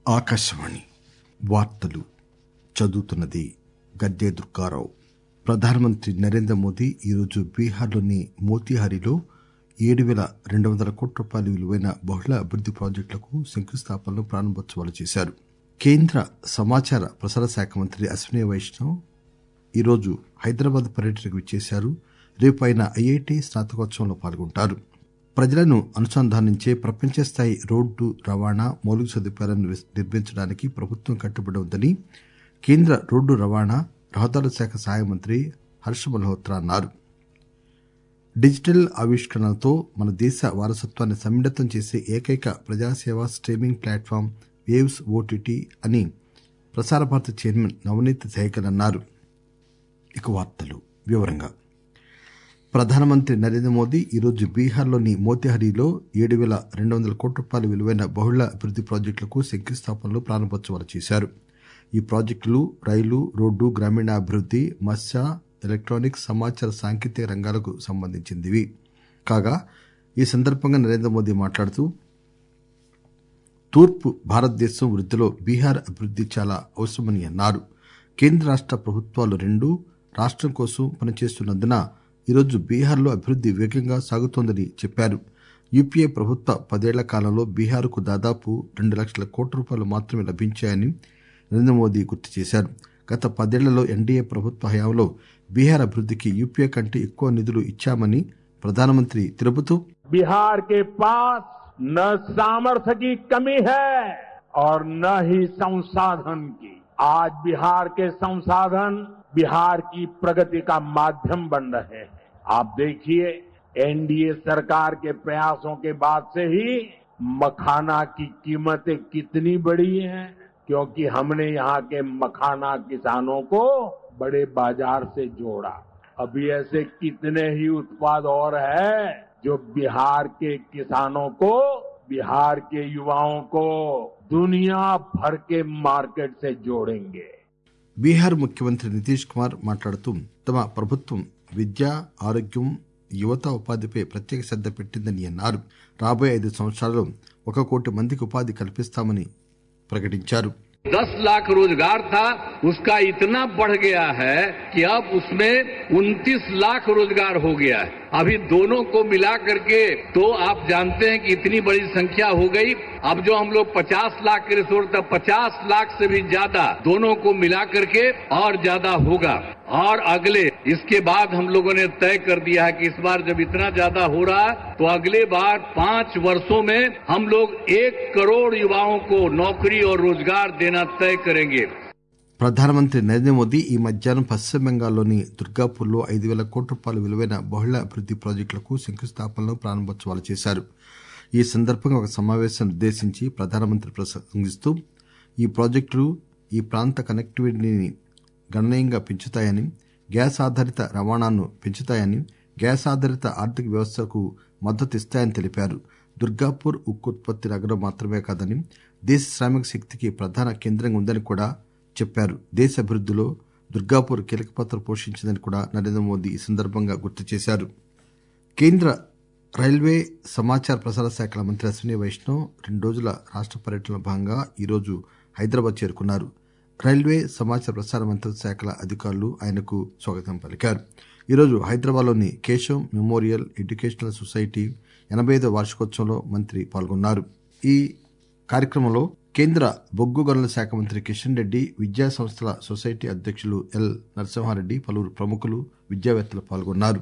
ఆకాశవాణి వార్తలు చదువుతున్నది గద్దె దుర్గారావు ప్రధానమంత్రి నరేంద్ర మోదీ ఈరోజు బీహార్లోని మోతీహారీలో ఏడు పేల రెండు వందల కోట్ల రూపాయల విలువైన బహుళ అభివృద్ది ప్రాజెక్టులకు శంకుస్థాపనలు ప్రారంభోత్సవాలు చేశారు కేంద్ర సమాచార ప్రసార శాఖ మంత్రి అశ్విని వైష్ణవ్ ఈరోజు హైదరాబాద్ పర్యటనకు విచ్చేశారు రేపు ఆయన ఐఐటి స్నాతకోత్సవంలో పాల్గొంటారు ప్రజలను అనుసంధానించే ప్రపంచ స్థాయి రోడ్డు రవాణా మౌలిక సదుపాయాలను నిర్మించడానికి ప్రభుత్వం కట్టుబడి ఉందని కేంద్ర రోడ్డు రవాణా రహదారుల శాఖ సహాయ మంత్రి హర్ష మల్హోత్రా అన్నారు డిజిటల్ ఆవిష్కరణలతో మన దేశ వారసత్వాన్ని సమ్మిళితం చేసే ఏకైక ప్రజాసేవ స్ట్రీమింగ్ ప్లాట్ఫామ్ వేవ్స్ ఓటీటీ అని ప్రసార భారతి చైర్మన్ నవనీత్ సైగల్ అన్నారు ఇక వార్తలు వివరంగా ప్రధానమంత్రి నరేంద్ర మోదీ ఈరోజు బీహార్లోని మోతిహారీలో ఏడు పేల రెండు వందల కోట్ల రూపాయల విలువైన బహుళ అభివృద్ది ప్రాజెక్టులకు శంకుస్థాపనలు ప్రారంభోత్సవాలు చేశారు ఈ ప్రాజెక్టులు రైలు రోడ్డు గ్రామీణాభివృద్ది మత్స్య ఎలక్టానిక్స్ సమాచార సాంకేతిక రంగాలకు సంబంధించినవి కాగా ఈ సందర్భంగా నరేంద్ర మోదీ మాట్లాడుతూ తూర్పు భారతదేశం వృద్దిలో బీహార్ అభివృద్ది చాలా అవసరమని అన్నారు కేంద్ర రాష్ట ప్రభుత్వాలు రెండూ రాష్టం కోసం పనిచేస్తున్నందున ఈరోజు బీహార్లో అభివృద్ది వేగంగా సాగుతోందని చెప్పారు యూపీఏ ప్రభుత్వ పదేళ్ల కాలంలో బీహార్కు దాదాపు రెండు లక్షల కోట్ల రూపాయలు మాత్రమే లభించాయని నరేంద్ర మోదీ గుర్తు చేశారు గత పదేళ్లలో ఎన్డీఏ ప్రభుత్వ హయాంలో బీహార్ అభివృద్దికి యూపీఏ కంటే ఎక్కువ నిధులు ఇచ్చామని ప్రధానమంత్రి తెలుపుతూ बिहार के पास न सामर्थ्य की कमी है और न ही संसाधन की आज बिहार के संसाधन बिहार की प्रगति का माध्यम बन रहे हैं आप देखिए एनडीए सरकार के प्रयासों के बाद से ही मखाना की कीमतें कितनी बढ़ी हैं क्योंकि हमने यहाँ के मखाना किसानों को बड़े बाजार से जोड़ा अभी ऐसे कितने ही उत्पाद और हैं जो बिहार के किसानों को बिहार के युवाओं को दुनिया भर के मार्केट से जोड़ेंगे బీహార్ ముఖ్యమంత్రి నితీష్ కుమార్ మాట్లాడుతూ తమ ప్రభుత్వం విద్య ఆరోగ్యం యువత ఉపాధిపై ప్రత్యేక శ్రద్ద పెట్టిందని అన్నారు రాబోయే ఐదు సంవత్సరాల్లో ఒక కోటి మందికి ఉపాధి కల్పిస్తామని ప్రకటించారు दस लाख रोजगार था उसका इतना बढ़ गया है कि अब उसमें उनतीस लाख रोजगार हो गया है अभी दोनों को मिला करके तो आप जानते हैं कि इतनी बड़ी संख्या हो गई अब जो हम लोग 50 लाख के रिसोर्स था 50 लाख से भी ज्यादा दोनों को मिला करके और ज्यादा होगा और अगले इसके बाद हम लोगों ने तय कर दिया है कि इस बार जब इतना ज्यादा हो रहा है तो अगले बार पांच वर्षों में हम लोग एक करोड़ युवाओं को नौकरी और रोजगार देना तय करेंगे ప్రధానమంత్రి నరేంద్ర మోదీ ఈ మధ్యాహ్నం పశ్చిమ బెంగాల్లోని దుర్గాపూర్లో ఐదు పేల కోట్ల రూపాయల విలువైన బహుళ అభివృద్ది ప్రాజెక్టులకు శంకుస్థాపనలు ప్రారంభోత్సవాలు చేశారు ఈ సందర్భంగా ఒక సమావేశాన్ని ఉద్దేశించి ప్రధానమంత్రి ప్రసంగిస్తూ ఈ ప్రాజెక్టులు ఈ ప్రాంత కనెక్టివిటీని గణనీయంగా పెంచుతాయని గ్యాస్ ఆధారిత రవాణాను పెంచుతాయని గ్యాస్ ఆధారిత ఆర్థిక వ్యవస్థకు మద్దతు ఇస్తాయని తెలిపారు దుర్గాపూర్ ఉక్కు ఉత్పత్తి నగరం మాత్రమే కాదని దేశ శ్రామిక శక్తికి ప్రధాన కేంద్రంగా ఉందని కూడా చెప్పారు దేశ అభివృద్దిలో దుర్గాపూర్ కీలక పాత్ర పోషించిందని కూడా నరేంద్ర మోదీ ఈ సందర్భంగా గుర్తు చేశారు కేంద్ర రైల్వే సమాచార ప్రసార శాఖల మంత్రి అశ్విని వైష్ణవ్ రెండు రోజుల రాష్ట పర్యటనలో భాగంగా ఈరోజు హైదరాబాద్ చేరుకున్నారు రైల్వే సమాచార ప్రసార మంత్రిత్వ శాఖల అధికారులు ఆయనకు స్వాగతం పలికారు ఈరోజు హైదరాబాద్లోని కేశవ్ మెమోరియల్ ఎడ్యుకేషనల్ సొసైటీ ఎనబై ఐదో వార్షికోత్సవంలో మంత్రి పాల్గొన్నారు ఈ కార్యక్రమంలో కేంద్ర బొగ్గు గనుల శాఖ మంత్రి కిషన్ రెడ్డి విద్యా సంస్థల సొసైటీ అధ్యక్షులు ఎల్ నరసింహారెడ్డి పలువురు ప్రముఖులు విద్యావేత్తలు పాల్గొన్నారు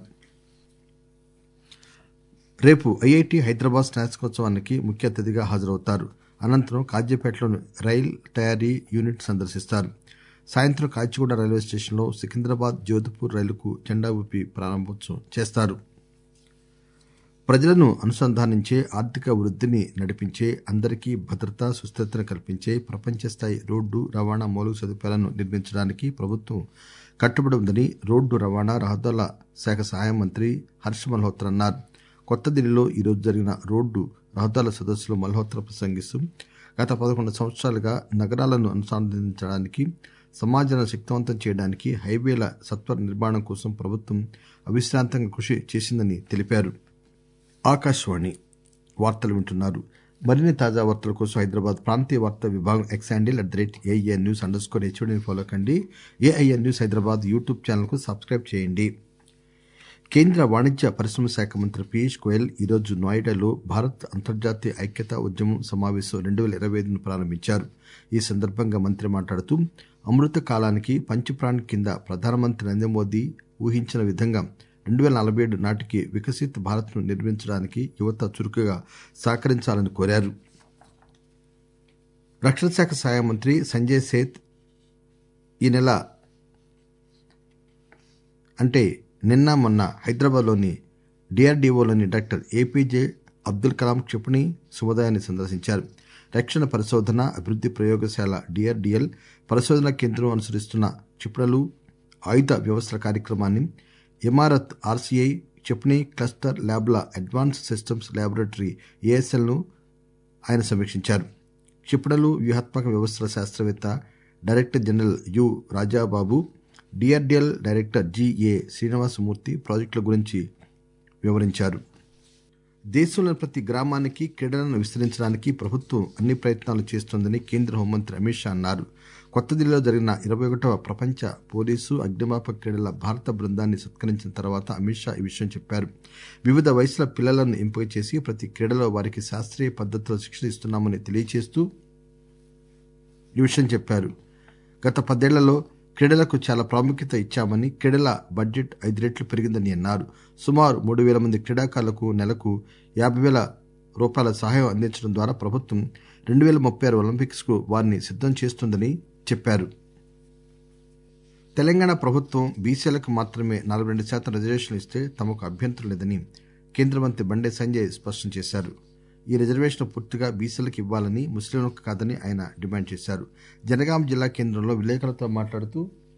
రేపు ఐఐటి హైదరాబాద్ స్నాతకోత్సవానికి ముఖ్య అతిథిగా హాజరవుతారు అనంతరం కాజీపేటలోని రైల్ తయారీ యూనిట్ సందర్శిస్తారు సాయంత్రం కాచిగూడ రైల్వే స్టేషన్లో సికింద్రాబాద్ జోధ్పూర్ రైలుకు జెండా ఊపి ప్రారంభోత్సవం చేస్తారు ప్రజలను అనుసంధానించే ఆర్థిక వృద్దిని నడిపించే అందరికీ భద్రత సుస్థిరతను కల్పించే ప్రపంచ స్థాయి రోడ్డు రవాణా మౌలిక సదుపాయాలను నిర్మించడానికి ప్రభుత్వం కట్టుబడి ఉందని రోడ్డు రవాణా రహదారుల శాఖ సహాయ మంత్రి హర్ష మల్హోత్రా అన్నారు కొత్త ఢిల్లీలో ఈరోజు జరిగిన రోడ్డు రహదారుల సదస్సులో మల్హోత్రా ప్రసంగిస్తూ గత పదకొండు సంవత్సరాలుగా నగరాలను అనుసంధానించడానికి సమాజాన్ని శక్తివంతం చేయడానికి హైవేల సత్వర నిర్మాణం కోసం ప్రభుత్వం అవిశ్రాంతంగా కృషి చేసిందని తెలిపారు ఆకాశవాణి వార్తలు వింటున్నారు మరిన్ని తాజా వార్తల కోసం హైదరాబాద్ ప్రాంతీయ వార్తా విభాగం X handle at the rate A I N news underscore హెచ్ఓడిని ఫాలో కండి ఏఐఎన్ న్యూస్ హైదరాబాద్ యూట్యూబ్ ఛానల్కు సబ్స్క్రైబ్ చేయండి కేంద్ర వాణిజ్య పరిశ్రమ శాఖ మంత్రి పీయూష్ గోయల్ ఈరోజు నోయిడాలో భారత్ అంతర్జాతీయ ఐక్యతా ఉద్యమం సమావేశం రెండు వేల ఇరవై ఐదును ప్రారంభించారు ఈ సందర్భంగా మంత్రి మాట్లాడుతూ అమృత కాలానికి పంచప్రాణ్ కింద ప్రధానమంత్రి నరేంద్ర మోదీ ఊహించిన విధంగా రెండు వేల నలభై ఏడు నాటికి వికసిత్ భారత్ను నిర్మించడానికి యువత చురుకుగా సహకరించాలని కోరారు రక్షణ శాఖ సహాయ మంత్రి సంజయ్ సేత్ ఈ నెల అంటే నిన్న మొన్న హైదరాబాద్లోని డిఆర్డీఓలోని డాక్టర్ ఏపీజే అబ్దుల్ కలాం క్షిపణి సముదాయాన్ని సందర్శించారు రక్షణ పరిశోధన అభివృద్ది ప్రయోగశాల డిఆర్డీఎల్ పరిశోధన కేంద్రం అనుసరిస్తున్న క్షిపణులు ఆయుధ వ్యవస్థల కార్యక్రమాన్ని ఇమారత్ ఆర్సీఐ క్షిపణి క్లస్టర్ ల్యాబ్ల అడ్వాన్స్ సిస్టమ్స్ ల్యాబొరేటరీ ఏఎస్ఎల్ను ఆయన సమీక్షించారు క్షిపణులు వ్యూహాత్మక వ్యవస్థల శాస్త్రవేత్త director general U Rajababu D R D L director G A Srinivasamurthy ప్రాజెక్టుల గురించి వివరించారు దేశంలోని ప్రతి గ్రామానికి క్రీడలను విస్తరించడానికి ప్రభుత్వం అన్ని ప్రయత్నాలు చేస్తోందని కేంద్ర హోంమంత్రి అమిత్ షా అన్నారు కొత్త ఢిల్లీలో జరిగిన ఇరవై ఒకటవ ప్రపంచ పోలీసు అగ్నిమాపక క్రీడల భారత బృందాన్ని సత్కరించిన తర్వాత అమిత్ షా ఈ విషయం చెప్పారు వివిధ వయసుల పిల్లలను ఎంపిక చేసి ప్రతి క్రీడలో వారికి శాస్త్రీయ పద్దతిలో శిక్షణ ఇస్తున్నామని తెలియజేస్తూ ఈ విషయం చెప్పారు గత పదేళ్లలో క్రీడలకు చాలా ప్రాముఖ్యత ఇచ్చామని క్రీడల బడ్జెట్ ఐదు రెట్లు పెరిగిందని అన్నారు సుమారు మూడు వేల మంది క్రీడాకారులకు నెలకు యాభై వేల రూపాయల సహాయం అందించడం ద్వారా ప్రభుత్వం రెండు వేల ముప్పై ఆరు ఒలింపిక్స్ కు వారిని సిద్దం చేస్తుందని చెప్పారు తెలంగాణ ప్రభుత్వం బీసీలకు మాత్రమే నలభై రెండు శాతం రిజర్వేషన్లు ఇస్తే తమకు అభ్యంతరం లేదని కేంద్ర మంత్రి బండే సంజయ్ స్పష్టం చేశారు ఈ రిజర్వేషన్ పూర్తిగా బీసీలకు ఇవ్వాలని ముస్లింలకు కాదని ఆయన డిమాండ్ చేశారు జనగాం జిల్లా కేంద్రంలో విలేకరులతో మాట్లాడుతూ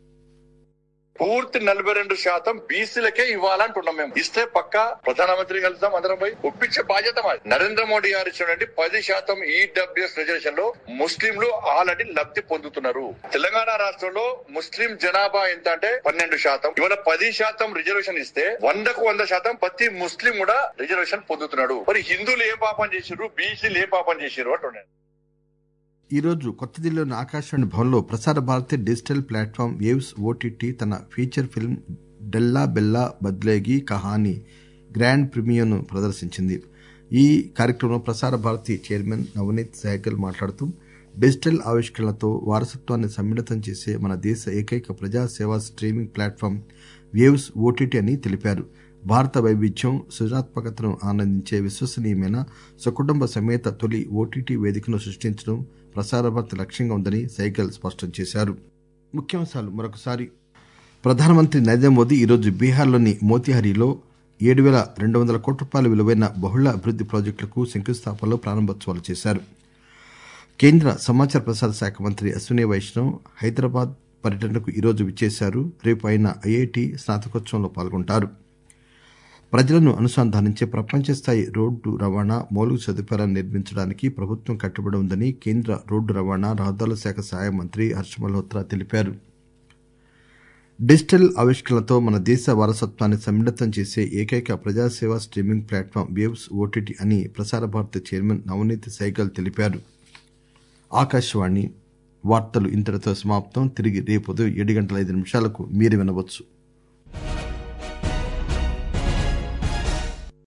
పూర్తి నలభై రెండు శాతం బీసీలకే ఇవ్వాలంటున్నాం మేము ఇస్తే పక్క ప్రధానమంత్రి కలుద్దాం అందరం పోయి ఒప్పించే బాధ్యత మాది నరేంద్ర మోడీ గారు ఇచ్చినటువంటి పది శాతం ఈడబ్ల్యూఎస్ రిజర్వేషన్ లో ముస్లింలు ఆల్రెడీ లబ్ధి పొందుతున్నారు తెలంగాణ రాష్ట్రంలో ముస్లిం జనాభా ఎంత అంటే పన్నెండు శాతం ఇవాళ పది శాతం రిజర్వేషన్ ఇస్తే వందకు వంద శాతం ప్రతి ముస్లిం కూడా రిజర్వేషన్ పొందుతున్నాడు మరి హిందువులు ఏం పాపం చేసిర్రు బీసీలు ఏం పాపం చేసిర్రు అంటున్నాను ఈ రోజు కొత్త ఢిల్లీలోని ఆకాశవాణి భవన్లో Prasar Bharati digital platform waves O T T తన feature film Della Bella Badlegi Kahani grand ప్రీమియర్ను ప్రదర్శించింది ఈ కార్యక్రమంలో ప్రసార భారతి చైర్మన్ నవనీత్ సహగల్ మాట్లాడుతూ డిజిటల్ ఆవిష్కరణలతో వారసత్వాన్ని సమ్మిళితం చేసే మన దేశ ఏకైక ప్రజా సేవా స్ట్రీమింగ్ ప్లాట్ఫామ్ వేవ్స్ ఓటీటీ అని తెలిపారు భారత వైవిధ్యం సృజనాత్మకతను ఆనందించే విశ్వసనీయమైన సకుటుంబ సమేత తొలి ఓటీటీ వేదికను సృష్టించడం ప్రసార భారతి లక్ష్యంగా ఉందని సైగల్ స్పష్టం చేశారు ముఖ్యాంశాలు మరొకసారి ప్రధానమంత్రి నరేంద్ర మోదీ ఈరోజు బీహార్లోని మోతిహారీలో ఏడు వేల రెండు వందల కోట్ల రూపాయల విలువైన బహుళ అభివృద్ది ప్రాజెక్టులకు శంకుస్థాపనలో ప్రారంభోత్సవాలు చేశారు కేంద్ర సమాచార ప్రసార శాఖ మంత్రి అశ్విని వైష్ణవ్ హైదరాబాద్ పర్యటనకు ఈరోజు విచ్చేశారు రేపు ఆయన ఐఐటి స్నాతకోత్సవంలో పాల్గొంటారు ప్రజలను అనుసంధానించే ప్రపంచ స్థాయి రోడ్డు రవాణా మౌలిక సదుపాయాలను నిర్మించడానికి ప్రభుత్వం కట్టుబడి ఉందని కేంద్ర రోడ్డు రవాణా రహదారుల శాఖ సహాయ మంత్రి హర్ష మల్హోత్రా తెలిపారు డిజిటల్ ఆవిష్కరణలతో మన దేశ వారసత్వాన్ని సమ్మిళితం చేసే ఏకైక ప్రజాసేవా స్ట్రీమింగ్ ప్లాట్ఫామ్ వేవ్స్ ఓటీటీ అని ప్రసార భారతి చైర్మన్ నవనీత్ సైగల్ తెలిపారు ఆకాశవాణి వార్తలు ఇంతటితో సమాప్తం తిరిగి రేపు ఉదయం ఏడు గంటల ఐదు నిమిషాలకు మీరు వినవచ్చు